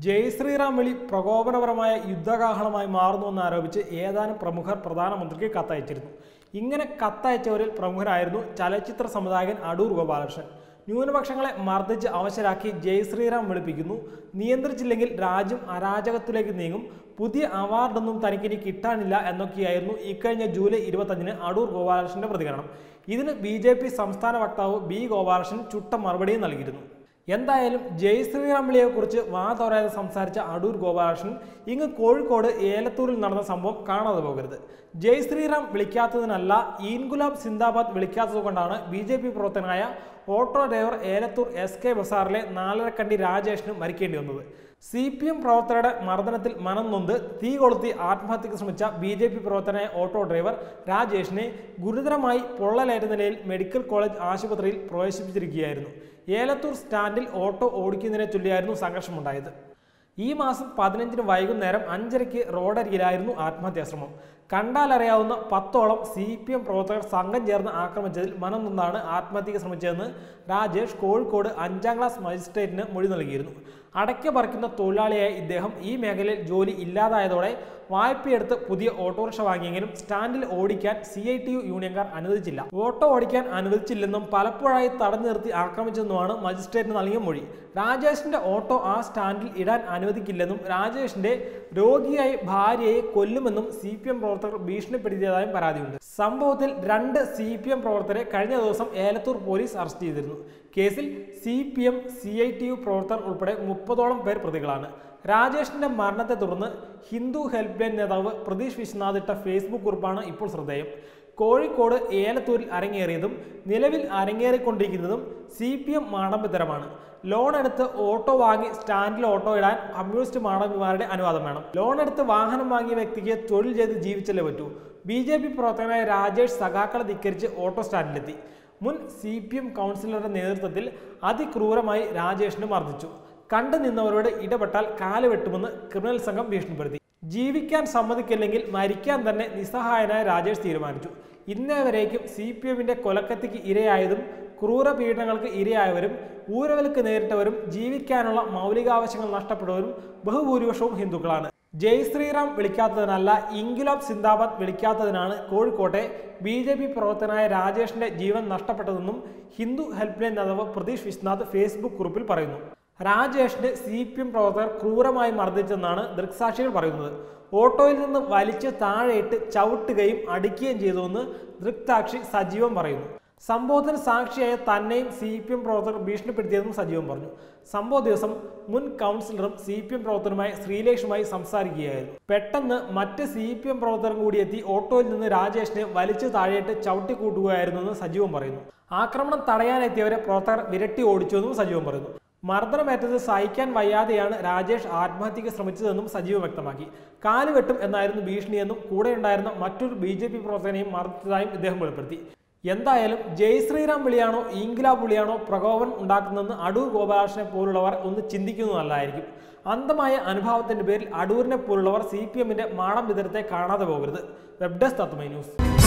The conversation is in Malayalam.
ജയ് ശ്രീറാം വിളി പ്രകോപനപരമായ യുദ്ധകാഹളമായി മാറുന്നുവെന്ന് ആരോപിച്ച് ഏതാനും പ്രമുഖർ പ്രധാനമന്ത്രിക്ക് കത്തയച്ചിരുന്നു ഇങ്ങനെ കത്തയച്ചവരിൽ പ്രമുഖരായിരുന്നു ചലച്ചിത്ര സംവിധായകൻ അടൂർ ഗോപാലകൃഷ്ണൻ ന്യൂനപക്ഷങ്ങളെ മർദ്ദിച്ച് അവശരാക്കി ജയ് ശ്രീറാം വിളിപ്പിക്കുന്നു നിയന്ത്രിച്ചില്ലെങ്കിൽ രാജ്യം അരാജകത്തിലേക്ക് നീങ്ങും പുതിയ അവാർഡൊന്നും തനിക്കിനി കിട്ടാനില്ല എന്നൊക്കെയായിരുന്നു ഇക്കഴിഞ്ഞ ജൂലൈ ഇരുപത്തഞ്ചിന് അടൂർ ഗോപാലകൃഷ്ണന്റെ പ്രതികരണം ഇതിന് ബി ജെ പി സംസ്ഥാന വക്താവ് ബി ഗോപാലകൃഷ്ണൻ ചുട്ട മറുപടിയും നൽകിയിരുന്നു എന്തായാലും ജയ് ശ്രീറാം വിളിയെക്കുറിച്ച് വാ തോരാതെ സംസാരിച്ച അടൂർ ഗോപാലകൃഷ്ണൻ ഇങ്ങ് കോഴിക്കോട് ഏലത്തൂരിൽ നടന്ന സംഭവം കാണാതെ പോകരുത് ജയ് ശ്രീറാം വിളിക്കാത്തതിനല്ല ഈൻഗുലാബ് സിന്ദാബാദ് വിളിക്കാത്തത് കൊണ്ടാണ് ബി ജെ പി പ്രവർത്തകനായ auto driver Elathur S K ബസാറിലെ നാലരക്കണ്ടി രാജേഷിന് മരിക്കേണ്ടി വന്നത് സി പി എം പ്രവർത്തകരുടെ മർദ്ദനത്തിൽ മനം നൊന്ത് തീ കൊളുത്തി ആത്മഹത്യക്ക് ശ്രമിച്ച ബി ജെ പി പ്രവർത്തകനായ ഓട്ടോ ഡ്രൈവർ രാജേഷിനെ ഗുരുതരമായി പൊള്ളലേറ്റ നിലയിൽ മെഡിക്കൽ കോളേജ് ആശുപത്രിയിൽ പ്രവേശിപ്പിച്ചിരിക്കുകയായിരുന്നു ഏലത്തൂർ സ്റ്റാൻഡിൽ ഓട്ടോ ഓടിക്കുന്നതിനെ ചൊല്ലിയായിരുന്നു സംഘർഷമുണ്ടായത് ഈ മാസം പതിനഞ്ചിന് വൈകുന്നേരം അഞ്ചരയ്ക്ക് റോഡരികിലായിരുന്നു ആത്മഹത്യാശ്രമം കണ്ടാലറിയാവുന്ന പത്തോളം സി പി എം പ്രവർത്തകർ സംഘം ചേർന്ന് ആക്രമിച്ചതിൽ മനം നിന്നാണ് ആത്മഹത്യക്ക് ശ്രമിച്ചതെന്ന് രാജേഷ് കോഴിക്കോട് അഞ്ചാം ക്ലാസ് മജിസ്ട്രേറ്റിന് മൊഴി നൽകിയിരുന്നു അടയ്ക്ക പറിക്കുന്ന തൊഴിലാളിയായ ഇദ്ദേഹം ഈ മേഖലയിൽ ജോലി ഇല്ലാതായതോടെ വായ്പയെടുത്ത് പുതിയ ഓട്ടോറിക്ഷ വാങ്ങിയെങ്കിലും സ്റ്റാൻഡിൽ ഓടിക്കാൻ സി ഐ ടി യു യൂണിയൻകാർ അനുവദിച്ചില്ല ഓട്ടോ ഓടിക്കാൻ അനുവദിച്ചില്ലെന്നും പലപ്പോഴായി തടഞ്ഞു നിർത്തി ആക്രമിച്ചെന്നുമാണ് മജിസ്ട്രേറ്റിന് നൽകിയ മൊഴി രാജേഷിന്റെ ഓട്ടോ ആ സ്റ്റാൻഡിൽ ഇടാൻ അനുവദിക്കില്ലെന്നും രാജേഷിന്റെ രോഗിയായി ഭാര്യയെ കൊല്ലുമെന്നും സി പി എം പ്രവർത്തകർ ഭീഷണിപ്പെടുത്തിയതായും പരാതിയുണ്ട് സംഭവത്തിൽ രണ്ട് സി പി എം പ്രവർത്തകരെ കഴിഞ്ഞ ദിവസം ഏലത്തൂർ പോലീസ് അറസ്റ്റ് ചെയ്തിരുന്നു കേസിൽ C P M C I T U പ്രവർത്തകർ ഉൾപ്പെടെ മുപ്പതോളം പേർ പ്രതികളാണ് രാജേഷിന്റെ മരണത്തെ തുടർന്ന് ഹിന്ദു ഹെൽപ്പ് ലൈൻ നേതാവ് പ്രതീഷ് വിശ്വനാഥ് ഇട്ട ഫേസ്ബുക്ക് കുറിപ്പാണ് ഇപ്പോൾ ശ്രദ്ധേയം കോഴിക്കോട് ഏലത്തൂരിൽ അരങ്ങേറിയതും നിലവിൽ അരങ്ങേറിക്കൊണ്ടിരിക്കുന്നതും സി പി എം മാടമ്പിത്തരമാണ് ലോൺ എടുത്ത് ഓട്ടോ വാങ്ങി സ്റ്റാൻഡിൽ ഓട്ടോ ഇടാൻ കമ്മ്യൂണിസ്റ്റ് മാടമ്പിമാരുടെ അനുവാദം വേണം ലോൺ എടുത്ത് വാഹനം വാങ്ങിയ വ്യക്തിക്ക് തൊഴിൽ ചെയ്ത് ജീവിച്ചല്ലേ പറ്റൂ ബി ജെ പി പ്രവർത്തകനായ രാജേഷ് സഖാക്കളെ ധിക്കരിച്ച് ഓട്ടോ സ്റ്റാൻഡിലെത്തി മുൻ സി പി എം കൗൺസിലറുടെ നേതൃത്വത്തിൽ അതിക്രൂരമായി രാജേഷിനെ മർദ്ദിച്ചു കണ്ടു നിന്നവരോട് ഇടപെട്ടാൽ കാല് വെട്ടുമെന്ന് ക്രിമിനൽ സംഘം ഭീഷണിപ്പെടുത്തി ജീവിക്കാൻ സമ്മതിക്കില്ലെങ്കിൽ മരിക്കാൻ തന്നെ നിസ്സഹായനായ രാജേഷ് തീരുമാനിച്ചു ഇന്നേ വരേക്കും സി പി എമ്മിന്റെ കൊലക്കത്തിക്ക് ഇരയായതും ക്രൂര പീഡനങ്ങൾക്ക് ഇരയായവരും ഊരവൽക്ക് നേരിട്ടവരും ജീവിക്കാനുള്ള മൗലികാവശ്യങ്ങൾ നഷ്ടപ്പെട്ടവരും ബഹുഭൂരിപക്ഷവും ഹിന്ദുക്കളാണ് ജയ് ശ്രീറാം വിളിക്കാത്തതിനല്ല ഇൻഗുലാബ് സിന്ദാബാദ് വിളിക്കാത്തതിനാണ് കോഴിക്കോട്ടെ ബി ജെ പി പ്രവർത്തകനായ രാജേഷിന്റെ ജീവൻ നഷ്ടപ്പെട്ടതെന്നും ഹിന്ദു ഹെൽപ്പ് ലൈൻ നേതാവ് പ്രതീഷ് വിശ്വനാഥ് ഫേസ്ബുക്ക് കുറിപ്പിൽ പറയുന്നു രാജേഷിന്റെ സി പി എം പ്രവർത്തകർ ക്രൂരമായി മർദ്ദിച്ചെന്നാണ് ദൃക്സാക്ഷികൾ പറയുന്നത് ഓട്ടോയിൽ നിന്ന് വലിച്ച് താഴെയിട്ട് ചവിട്ടുകയും അടിക്കുകയും ചെയ്തുവെന്ന് ദൃക്സാക്ഷി സജീവം പറയുന്നു സംഭവത്തിന് സാക്ഷിയായ തന്നെയും സി പി എം പ്രവർത്തകർ ഭീഷണിപ്പെടുത്തിയതെന്നും സജീവം പറഞ്ഞു സംഭവ ദിവസം മുൻ കൗൺസിലറും സി പി എം പ്രവർത്തകരുമായ ശ്രീലേഷുമായി സംസാരിക്കുകയായിരുന്നു പെട്ടെന്ന് മറ്റ് സി പി എം പ്രവർത്തകരും കൂടി എത്തി ഓട്ടോയിൽ നിന്ന് രാജേഷിനെ വലിച്ചു താഴെയിട്ട് ചവിട്ടിക്കൂട്ടുകയായിരുന്നെന്ന് സജീവം പറയുന്നു ആക്രമണം തടയാനെത്തിയവരെ പ്രവർത്തകർ വിരട്ടി ഓടിച്ചുവെന്നും സജീവം പറയുന്നു മർദ്ദനമേറ്റത് സഹിക്കാൻ വയ്യാതെയാണ് രാജേഷ് ആത്മഹത്യക്ക് ശ്രമിച്ചതെന്നും സജീവം വ്യക്തമാക്കി കാലുവെട്ടും എന്നായിരുന്നു ഭീഷണിയെന്നും കൂടെയുണ്ടായിരുന്ന മറ്റൊരു ബി ജെ പി പ്രവർത്തകനെയും മർദ്ദിച്ചതായും ഇദ്ദേഹം വെളിപ്പെടുത്തി എന്തായാലും ജയ് ശ്രീറാം വിളിയാണോ ഇൻകിലാബ് വിളിയാണോ പ്രകോപനം ഉണ്ടാക്കുന്നതെന്ന് അടൂർ ഗോപാലകൃഷ്ണനെ പോലുള്ളവർ ഒന്ന് ചിന്തിക്കുന്നത് നല്ലതായിരിക്കും അന്ധമായ അനുഭവത്തിന്റെ പേരിൽ അടൂരിനെ പോലുള്ളവർ സി പി എമ്മിന്റെ മാടം വിതരത്തെ കാണാതെ പോകരുത് വെബ് ഡെസ്ക് തത്വമൈ ന്യൂസ്